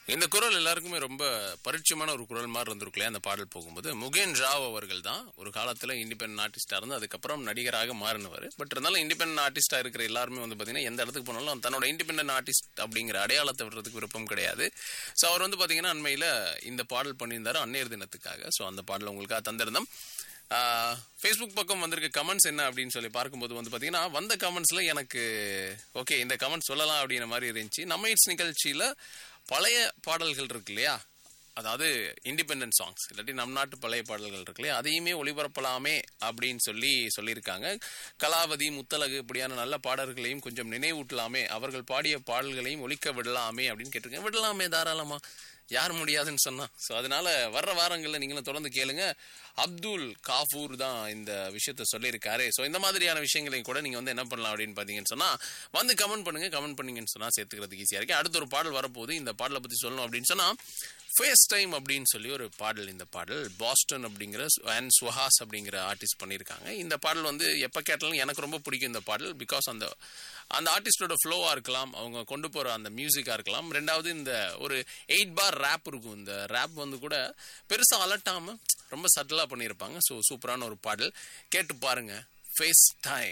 இந்த குரல் எல்லாருக்குமே ரொம்ப பரிச்சயமான ஒரு குரல் மாதிரி இருந்திருக்குல்லையா அந்த பாடல் போகும்போது முகேன் ராவ் அவர்கள் தான் ஒரு காலத்துல இண்டிபெண்டன்ட் ஆர்டிஸ்டா இருந்து அதுக்கப்புறம் நடிகராக மாறினவர் பட் இருந்தாலும் இண்டிபெண்டன்ட் ஆர்டிஸ்டா இருக்கிற எல்லாருமே வந்து பாத்தீங்கன்னா எந்த இடத்துக்கு போனாலும் தன்னோட இண்டிபெண்டன்ட் ஆர்டிஸ்ட் அப்படிங்கிற அடையாளத்தை விடுறதுக்கு விருப்பம் கிடையாது ஸோ அவர் வந்து பாத்தீங்கன்னா அண்மையில இந்த பாடல் பண்ணியிருந்தாரு அன்னையர் தினத்துக்காக ஸோ அந்த பாடல் உங்களுக்காக தந்திருந்தோம் ஃபேஸ்புக் பக்கம் வந்திருக்க கமெண்ட்ஸ் என்ன அப்படின்னு சொல்லி பார்க்கும்போது வந்து பார்த்தீங்கன்னா வந்த கமெண்ட்ஸில் எனக்கு ஓகே இந்த கமெண்ட் சொல்லலாம் அப்படின்ற மாதிரி இருந்துச்சு நம்ம இட்ஸ் நிகழ்ச்சியில் பழைய பாடல்கள் இருக்கு இல்லையா அதாவது இண்டிபெண்டன்ட் சாங்ஸ் இல்லாட்டி நம் நாட்டு பழைய பாடல்கள் இருக்கு இல்லையா அதையுமே ஒளிபரப்பலாமே அப்படின்னு சொல்லி சொல்லியிருக்காங்க கலாவதி முத்தலகு இப்படியான நல்ல பாடல்களையும் கொஞ்சம் நினைவூட்டலாமே அவர்கள் பாடிய பாடல்களையும் ஒழிக்க விடலாமே அப்படின்னு கேட்டிருக்கேன் விடலாமே தாராளமா யார் முடியாதுன்னு சொன்னா ஸோ அதனால வர்ற வாரங்களில் நீங்களும் தொடர்ந்து கேளுங்க அப்துல் காஃபூர் தான் இந்த விஷயத்த சொல்லியிருக்காரு ஸோ இந்த மாதிரியான விஷயங்களையும் கூட நீங்க வந்து என்ன பண்ணலாம் அப்படின்னு பார்த்தீங்கன்னு சொன்னா வந்து கமெண்ட் பண்ணுங்க கமெண்ட் பண்ணீங்கன்னு சொன்னா சேர்த்துக்கிறதுக்கு ஈஸியா இருக்கு அடுத்த ஒரு பாடல் வரப்போகுது இந்த பாடலை பத்தி சொல்லணும் அப்படின்னு சொன்னா ஃபேஸ் டைம் அப்படின்னு சொல்லி ஒரு பாடல் இந்த பாடல் பாஸ்டன் அப்படிங்கிற அண்ட் சுஹாஸ் அப்படிங்கிற ஆர்டிஸ்ட் பண்ணியிருக்காங்க இந்த பாடல் வந்து எப்போ கேட்டாலும் எனக்கு ரொம்ப பிடிக்கும் இந்த பாடல் பிகாஸ் அந்த அந்த ஆர்டிஸ்டோட ஃப்ளோவாக இருக்கலாம் அவங்க கொண்டு போகிற அந்த மியூசிக்காக இருக்கலாம் ரெண்டாவது இந்த ஒரு எயிட் பார் ரேப் இருக்கும் இந்த ரேப் வந்து கூட பெருசாக அலட்டாமல் ரொம்ப சட்டிலாக பண்ணியிருப்பாங்க ஸோ சூப்பரான ஒரு பாடல் கேட்டு பாருங்க ஃபேஸ் டைம்